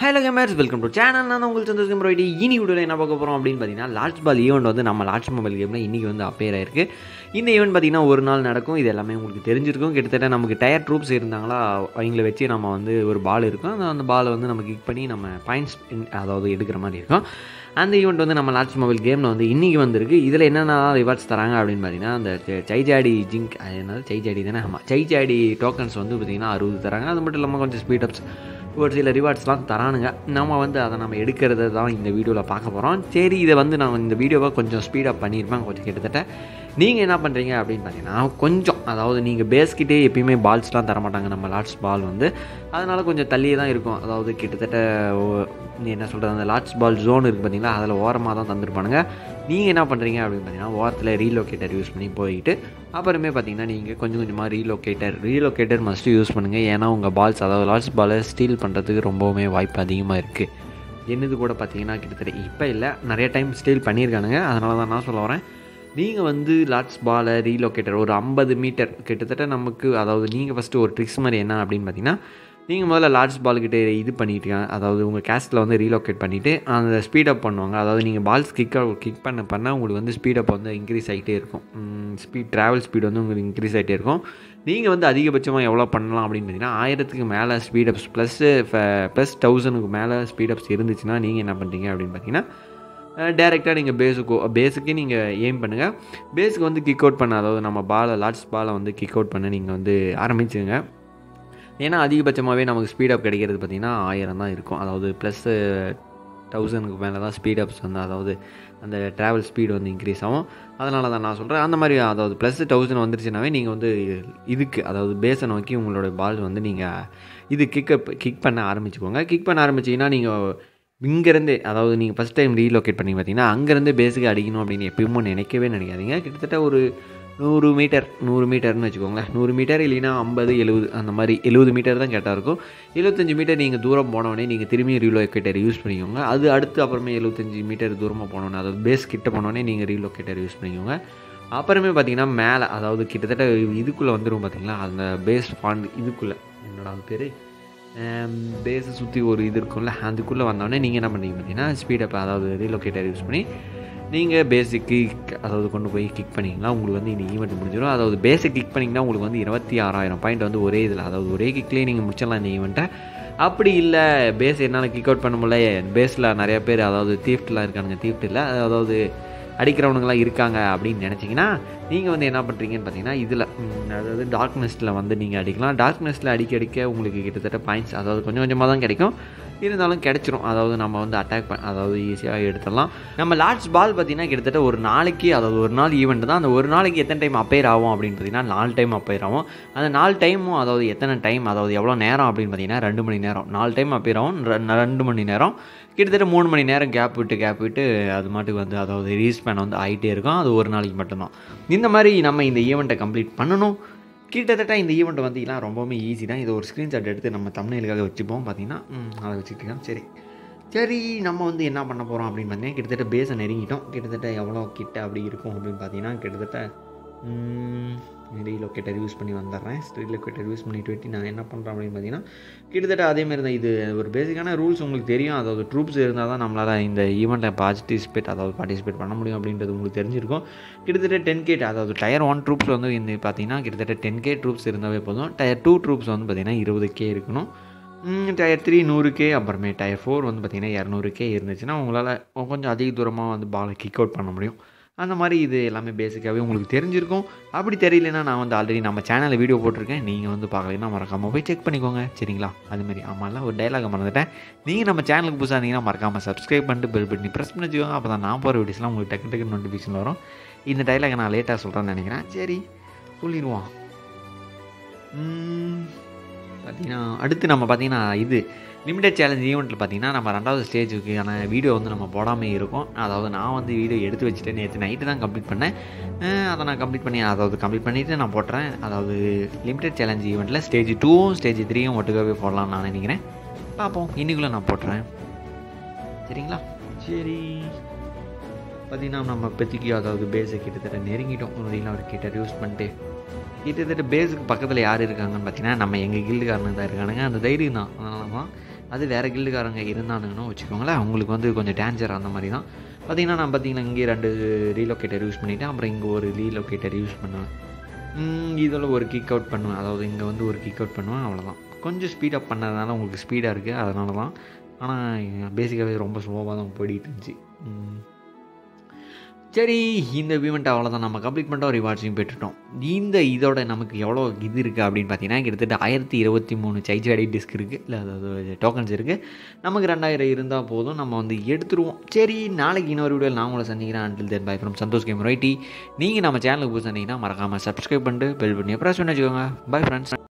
Hello gamers welcome to channel நான் உங்கள் சந்தோஷம் ப்ரோய்டி இனி வீடியோவில் என்ன பார்க்க போகிறோம் அப்படின்னு பார்த்தீங்கன்னா லார்ஜ் பால் ஈவெண்ட் வந்து நம்ம லார்ஜ் மொபைல் கேமில் இன்றைக்கி வந்து அப்பேர் ஆயிருக்கு இந்த ஈவெண்ட் பார்த்தீங்கன்னா ஒரு நாள் நடக்கும் இது எல்லாமே உங்களுக்கு தெரிஞ்சிருக்கும் கிட்டத்தட்ட நமக்கு டயர் ட்ரூப்ஸ் இருந்தாங்களா அவங்கள வச்சு நம்ம வந்து ஒரு பால் இருக்கும் அந்த அந்த பாலை வந்து நம்ம கிக் பண்ணி நம்ம பாயிண்ட்ஸ் அதாவது எடுக்கிற மாதிரி இருக்கும் அந்த ஈவெண்ட் வந்து நம்ம லார்ஜ் மொபைல் கேமில் வந்து இன்றைக்கி வந்திருக்கு இதில் என்னென்ன ரிவார்ட்ஸ் தராங்க அப்படின்னு பார்த்தீங்கன்னா அந்த சை- சைஜாடி ஜிங்க் அது என்னது சைஜாடி தானே ஆமாம் சைஜாடி டோக்கன்ஸ் வந்து பார்த்தீங்கன்னா அறுபது தராங்க அது மட்டும் இல்லாமல் கொஞ்சம் ஸ்பீடப்ஸ் ஒரு சில ரிவார்ட்ஸ்லாம் தரானுங்க நம்ம வந்து அதை நம்ம எடுக்கிறத தான் இந்த வீடியோவில் பார்க்க போகிறோம் சரி இதை வந்து நான் இந்த வீடியோவை கொஞ்சம் ஸ்பீடப் பண்ணியிருப்பேன் கொஞ்சம் கிட்டத்தட்ட நீங்கள் என்ன பண்ணுறீங்க அப்படின்னு பார்த்தீங்கன்னா கொஞ்சம் அதாவது நீங்கள் பேஸ்கிட்டே எப்பயுமே பால்ஸ்லாம் தர மாட்டாங்க நம்ம லாட்ஸ் பால் வந்து அதனால் கொஞ்சம் தள்ளியே தான் இருக்கும் அதாவது கிட்டத்தட்ட ஓ- நீ என்ன சொல்கிறது அந்த லாட்ஸ் பால் ஜோன் இருக்குது பார்த்தீங்களா அதில் ஓரமாக தான் தந்திருப்பானுங்க நீங்கள் என்ன பண்ணுறீங்க அப்படின்னு பார்த்தீங்கன்னா ஓரத்தில் ரீலோகேட்டர் யூஸ் பண்ணி போயிட்டு அப்புறமே பார்த்தீங்கன்னா நீங்கள் கொஞ்சம் கொஞ்சமாக ரீலோகேட்டர் ரீலோகேட்டர் மஸ்ட்டு யூஸ் பண்ணுங்கள் ஏன்னா உங்கள் பால்ஸ் அதாவது லாட்ஸ் பாலை ஸ்டீல் பண்ணுறதுக்கு ரொம்பவுமே வாய்ப்பு அதிகமாக இருக்குது என்னது கூட பார்த்தீங்கன்னா கிட்டத்தட்ட இப்போ இல்லை நிறைய டைம் ஸ்டீல் பண்ணியிருக்கானுங்க அதனால தான் நான் சொல்ல வரேன் நீங்கள் வந்து லாட்ஸ் பாலை ரீலோகேட்டர் ஒரு ஐம்பது மீட்டர் கிட்டத்தட்ட நமக்கு அதாவது நீங்கள் ஃபஸ்ட்டு ஒரு ட்ரிக்ஸ் மாதிரி என்ன அப்படின்னு பார்த்தீங்கன்னா நீங்கள் முதல்ல லார்ஜ் பால்கிட்ட இது பண்ணிட்டு அதாவது உங்கள் கேஸ்ட்டில் வந்து ரீலோகேட் பண்ணிவிட்டு அந்த ஸ்பீடப் பண்ணுவாங்க அதாவது நீங்கள் பால்ஸ் கிக் கிக் பண்ண பண்ண உங்களுக்கு வந்து ஸ்பீடப் வந்து இன்க்ரீஸ் ஆகிட்டே இருக்கும் ஸ்பீட் ட்ராவல் ஸ்பீடு வந்து உங்களுக்கு இன்க்ரீஸ் ஆகிட்டே இருக்கும் நீங்கள் வந்து அதிகபட்சமாக எவ்வளோ பண்ணலாம் அப்படின்னு பார்த்தீங்கன்னா ஆயிரத்துக்கு மேலே ஸ்பீடப்ஸ் ப்ளஸ்ஸு ப்ளஸ் தௌசண்ட்க்கு மேலே ஸ்பீடப்ஸ் இருந்துச்சுன்னா நீங்கள் என்ன பண்ணுறீங்க அப்படின்னு பார்த்தீங்கன்னா டேரெக்டாக நீங்கள் பேஸுக்கு பேஸுக்கு நீங்கள் எய்ம் பண்ணுங்கள் பேஸுக்கு வந்து கிக் அவுட் பண்ண அதாவது நம்ம பாலை லார்ஜ் பாலை வந்து கிக் அவுட் பண்ண நீங்கள் வந்து ஆரம்பிச்சுங்க ஏன்னா அதிகபட்சமாகவே நமக்கு ஸ்பீடப் கிடைக்கிறது பார்த்திங்கன்னா ஆயிரம் தான் இருக்கும் அதாவது ப்ளஸ்ஸு தௌசண்ட்க்கு மேலே தான் ஸ்பீடப்ஸ் வந்து அதாவது அந்த ட்ராவல் ஸ்பீடு வந்து இன்க்ரீஸ் ஆகும் அதனால தான் நான் சொல்கிறேன் அந்த மாதிரி அதாவது ப்ளஸ் தௌசண்ட் வந்துருச்சுனாவே நீங்கள் வந்து இதுக்கு அதாவது பேஸை நோக்கி உங்களோட பால் வந்து நீங்கள் இது கிக்கப் கிக் பண்ண ஆரம்பிச்சுக்கோங்க கிக் பண்ண ஆரம்பிச்சிங்கன்னா நீங்கள் இங்கேருந்தே அதாவது நீங்கள் ஃபஸ்ட் டைம் ரீலோகேட் பண்ணி பார்த்தீங்கன்னா அங்கேருந்து பேஸுக்கு அடிக்கணும் அப்படின்னு எப்பயுமே நினைக்கவே நினைக்காதீங்க கிட்டத்தட்ட ஒரு நூறு மீட்டர் நூறு மீட்டர்னு வச்சுக்கோங்களேன் நூறு மீட்டர் இல்லைன்னா ஐம்பது எழுபது அந்த மாதிரி எழுபது மீட்டர் தான் கேட்டால் இருக்கும் எழுபத்தஞ்சு மீட்டர் நீங்கள் தூரம் போனோடனே நீங்கள் திரும்பி ரீலோகேட்டர் யூஸ் பண்ணிக்கோங்க அது அடுத்து அப்புறமே எழுபத்தஞ்சு மீட்டர் தூரமாக போனோன்னே அதாவது பேஸ் கிட்ட போனோடனே நீங்கள் ரீலோகேட்டர் யூஸ் பண்ணிக்கோங்க அப்புறமே பார்த்தீங்கன்னா மேலே அதாவது கிட்டத்தட்ட இதுக்குள்ளே வந்துடும் பார்த்தீங்களா அந்த பேஸ் ஃபாண்ட் இதுக்குள்ளே என்னோட அது பேர் பேஸை சுற்றி ஒரு இது இருக்கும்ல அதுக்குள்ளே வந்தோடனே நீங்கள் என்ன பண்ணுறீங்க பார்த்தீங்கன்னா ஸ்பீடப் அதாவது ரீலோகேட்டர் யூஸ் பண்ணி நீங்கள் பேசிக் கிக் அதாவது கொண்டு போய் கிக் பண்ணிங்கன்னா உங்களுக்கு வந்து இந்த ஈவெண்ட் முடிஞ்சிடும் அதாவது பேசிக் கிக் பண்ணிங்கன்னா உங்களுக்கு வந்து இருபத்தி ஆறாயிரம் பாயிண்ட் வந்து ஒரே இதில் அதாவது ஒரே கிக்லேயே நீங்கள் முடிச்சிடலாம் இந்த ஈவெண்ட்டை அப்படி இல்லை பேஸ் என்னால் கிக் அவுட் பண்ண முடியல பேஸில் நிறைய பேர் அதாவது தீஃப்ட்லாம் இருக்கானுங்க தீஃப்ட் இல்லை அதாவது அடிக்கிறவனுங்களாம் இருக்காங்க அப்படின்னு நினச்சிங்கன்னா நீங்கள் வந்து என்ன பண்ணுறீங்கன்னு பார்த்தீங்கன்னா இதில் அதாவது டார்க்னெஸ்ட்டில் வந்து நீங்கள் அடிக்கலாம் டார்க்னெஸ்ட்டில் அடிக்க அடிக்க உங்களுக்கு கிட்டத்தட்ட பாயிண்ட்ஸ் அதாவது கொஞ்சம் கொஞ்சமாக தான் கிடைக்கும் இருந்தாலும் கிடைச்சிரும் அதாவது நம்ம வந்து அட்டாக் பண்ண அதாவது ஈஸியாக எடுத்துடலாம் நம்ம லார்ஜ் பால் பார்த்தீங்கன்னா கிட்டத்தட்ட ஒரு நாளைக்கு அதாவது ஒரு நாள் ஈவெண்ட் தான் அந்த ஒரு நாளைக்கு எத்தனை டைம் அப்பேர் ஆகும் அப்படின்னு பார்த்தீங்கன்னா நாலு டைம் அப்பேர் ஆகும் அந்த நாலு டைமும் அதாவது எத்தனை டைம் அதாவது எவ்வளோ நேரம் அப்படின்னு பார்த்தீங்கன்னா ரெண்டு மணி நேரம் நாலு டைம் அப்பேர் ஆகும் ரெ- ரெண்டு மணி நேரம் கிட்டத்தட்ட மூணு மணி நேரம் கேப் விட்டு கேப் விட்டு அது மாட்டுக்கு வந்து அதாவது ரீஸ்பேன் வந்து ஆகிட்டே இருக்கும் அது ஒரு நாளைக்கு மட்டும்தான் இந்த மாதிரி நம்ம இந்த ஈவெண்ட்டை கம்ப்ளீட் பண்ணணும் கிட்டத்தட்ட இந்த ஈவெண்ட் வந்தீங்கன்னா ரொம்பவுமே ஈஸி தான் இதை ஒரு ஸ்க்ரீன்ஷாட் எடுத்து நம்ம தமிழுக்காக வச்சுப்போம் பார்த்தீங்கன்னா ம், அதை வச்சுக்கிட்டோம் சரி சரி நம்ம வந்து என்ன பண்ண போகிறோம் அப்படின்னு பார்த்தீங்கன்னா கிட்டத்தட்ட பேஸை நெருங்கிட்டோம் கிட்டத்தட்ட எவ்வளோ கிட்ட அப்படி இருக்கும் அப்படின்னு பார்த்தீங்கன்னா கிட்டத்தட்ட ரீலோகேட்டர் யூஸ் பண்ணி வந்துடுறேன் ரீலோகேட்டர் யூஸ் பண்ணிட்டு வெட்டி நான் என்ன பண்ணுறேன் அப்படின்னு பார்த்தீங்கன்னா கிட்டத்தட்ட அதே மாதிரி தான் இது ஒரு பேசிக்கான ரூல்ஸ் உங்களுக்கு தெரியும் அதாவது ட்ரூப்ஸ் இருந்தால் தான் நம்மளால் இந்த ஈவெண்ட்டில் பார்ட்டிசிபேட் அதாவது பார்ட்டிசிபேட் பண்ண முடியும் அப்படின்றது உங்களுக்கு தெரிஞ்சிருக்கும் கிட்டத்தட்ட டென் கே அதாவது டயர் ஒன் ட்ரூப்ஸ் வந்து இந்த பார்த்தீங்கன்னா கிட்டத்தட்ட டென் கே ட்ரூப்ஸ் இருந்தாவே போதும் டயர் டூ ட்ரூப்ஸ் வந்து பார்த்தீங்கன்னா இருபது கே இருக்கணும் டயர் த்ரீ நூறு கே அப்புறமே டயர் ஃபோர் வந்து பார்த்தீங்கன்னா இரநூறு கே இருந்துச்சுன்னா உங்களால் கொஞ்சம் அதிக தூரமாக வந்து பாலை கிக் அவுட் பண்ண முடியும் அந்த மாதிரி இது எல்லாமே பேசிக்காகவே உங்களுக்கு தெரிஞ்சிருக்கும் அப்படி தெரியலனா நான் வந்து ஆல்ரெடி நம்ம சேனலில் வீடியோ போட்டிருக்கேன் நீங்கள் வந்து பார்க்கலைன்னா மறக்காமல் போய் செக் பண்ணிக்கோங்க சரிங்களா அதுமாரி ஆமாம்ல ஒரு டைலாக மறந்துட்டேன் நீங்கள் நம்ம சேனலுக்கு புதுசாக இருந்தீங்கன்னா மறக்காமல் சப்ஸ்கிரைப் பண்ணிட்டு பெல் பட்டனி ப்ரெஸ் பண்ணி வச்சுக்கோங்க அப்போ தான் நான் போகிற வீடியோஸ்லாம் உங்களுக்கு டக்கு டக்கு நோட்டிஃபிகேஷன் வரும் இந்த டைலாக நான் லேட்டாக சொல்கிறேன்னு நினைக்கிறேன் சரி சொல்லிடுவோம் ம், பார்த்தீங்கன்னா அடுத்து நம்ம பார்த்தீங்கன்னா இது லிமிடெட் சேலஞ்ச் ஈவெண்ட்டில் பார்த்தீங்கன்னா நம்ம ரெண்டாவது ஸ்டேஜுக்கான வீடியோ வந்து நம்ம போடாமே இருக்கோம் அதாவது நான் வந்து வீடியோ எடுத்து வச்சுட்டு நேற்று நைட்டு தான் கம்ப்ளீட் பண்ணேன் அஹ் அதை நான் கம்ப்ளீட் பண்ணி அதாவது கம்ப்ளீட் பண்ணிவிட்டு நான் போட்டுறேன் அதாவது லிமிடெட் சேலஞ்ச் ஈவெண்ட்டில் ஸ்டேஜ் டூவும் ஸ்டேஜ் த்ரீயும் ஒட்டுக்காவே போடலாம்னு நான் நினைக்கிறேன் பார்ப்போம் இன்னைக்குள்ளே நான் போட்டுறேன் சரிங்களா சரி பார்த்தீங்கன்னா நம்ம இப்போதைக்கு அதாவது பேஸை கிட்டத்தட்ட நெருங்கிட்டோம் பார்த்தீங்கன்னா ஒரு கிட்ட யூஸ் பண்ணிட்டு கிட்டத்தட்ட பேஸுக்கு பக்கத்தில் யார் இருக்காங்கன்னு பார்த்தீங்கன்னா நம்ம எங்கள் கில்டுக்காரனுங்க தான் இருக்கானுங்க அந்த தைரியம் தான் அதனால தான் அது வேறு கில்டுக்காரங்க இருந்தானுங்கன்னு வச்சுக்கோங்களேன் அவங்களுக்கு வந்து கொஞ்சம் டேஞ்சர் அந்த மாதிரி தான் பார்த்தீங்கன்னா நான் பார்த்தீங்கன்னா இங்கே ரெண்டு ரீலொக்கேட்டர் யூஸ் பண்ணிவிட்டேன் அப்புறம் இங்கே ஒரு ரீலொக்கேட்டர் யூஸ் பண்ணுவேன் இதில் ஒரு கிக் அவுட் பண்ணுவேன் அதாவது இங்கே வந்து ஒரு கிக் அவுட் பண்ணுவேன் அவ்வளோதான் கொஞ்சம் ஸ்பீடப் பண்ணதுனால உங்களுக்கு ஸ்பீடாக இருக்குது அதனால தான் ஆனால் பேசிக்காகவே ரொம்ப ஸ்லோவாக தான் போயிட்டு இருந்துச்சு ம். சரி இந்த ஈவெண்ட் அவ்வளோதான் நம்ம கம்ப்ளீட் பண்ணிட்டோம் ரிவார்ட்ஸையும் பெற்றுட்டோம் இந்த இதோட நமக்கு எவ்வளோ இது இருக்குது அப்படின்னு பார்த்தீங்கன்னா கிட்டத்தட்ட ஆயிரத்தி இருபத்தி மூணு சைஜாடி டிஸ்க் இருக்குது இல்லை அதாவது டோக்கன்ஸ் இருக்குது நமக்கு ரெண்டாயிரம் இருந்தால் போதும் நம்ம வந்து எடுத்துருவோம் சரி நாளைக்கு இன்னொரு வீடியோவில் நான் உங்களை சந்திக்கிறேன் until then bye from Santhosh game ரைட்டி நீங்கள் நம்ம சேனலுக்கு புதுசு சந்திங்கன்னா மறக்காமல் சப்ஸ்கிரைப் பண்ணிட்டு பெல் பண்ணி ப்ரெஸ் பண்ணி வச்சுக்கோங்க பை ஃப்ரெண்ட்ஸ்